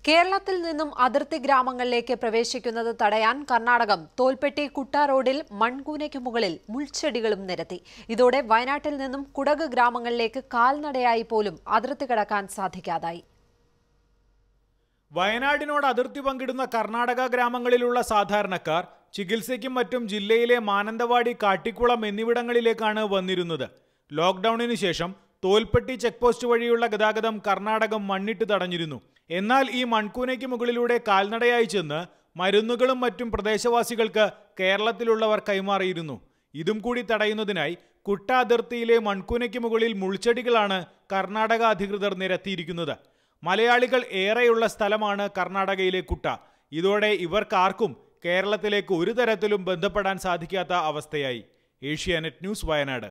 കേരളത്തിൽ നിന്നും അതിർത്തി ഗ്രാമങ്ങളിലേക്ക് പ്രവേശിക്കുന്നത് തടയാൻ കർണാടകം തോൽപ്പെട്ടി കുട്ട റോഡിൽ മൺകൂനയ്ക്ക് മുകളിൽ മുൾച്ചെടികളും നിരത്തി ഇതോടെ വയനാട്ടിൽ നിന്നും കുടക് ഗ്രാമങ്ങളിലേക്ക് കാൽനടയായി പോലും അതിർത്തി കടക്കാൻ സാധിക്കാതായി വയനാടിനോട് അതിർത്തി പങ്കിടുന്ന കർണാടക ഗ്രാമങ്ങളിലുള്ള സാധാരണക്കാർ ചികിത്സയ്ക്കും മറ്റും ജില്ലയിലെ മാനന്തവാടി കാട്ടിക്കുളം എന്നിവിടങ്ങളിലേക്കാണ് വന്നിരുന്നത് ലോക്ക്ഡൌണിന് ശേഷം തോൽപ്പെട്ടി ചെക്ക് പോസ്റ്റ് വഴിയുള്ള ഗതാഗതം കർണാടകം മണ്ണിട്ട് തടഞ്ഞിരുന്നു എന്നാൽ ഈ മൺകൂനയ്ക്ക് മുകളിലൂടെ കാൽനടയായി ചെന്ന് മരുന്നുകളും മറ്റും പ്രദേശവാസികൾക്ക് കേരളത്തിലുള്ളവർ കൈമാറിയിരുന്നു ഇതും കൂടി തടയുന്നതിനായി കുട്ട അതിർത്തിയിലെ മൺകൂനയ്ക്ക് മുകളിൽ മുൾച്ചെടികളാണ് കർണാടക അധികൃതർ നിരത്തിയിരിക്കുന്നത് മലയാളികൾ ഏറെയുള്ള സ്ഥലമാണ് കർണാടകയിലെ കുട്ട ഇതോടെ ഇവർക്കാർക്കും കേരളത്തിലേക്ക് ഒരു തരത്തിലും ബന്ധപ്പെടാൻ സാധിക്കാത്ത അവസ്ഥയായി ഏഷ്യാനെറ്റ് ന്യൂസ് വയനാട്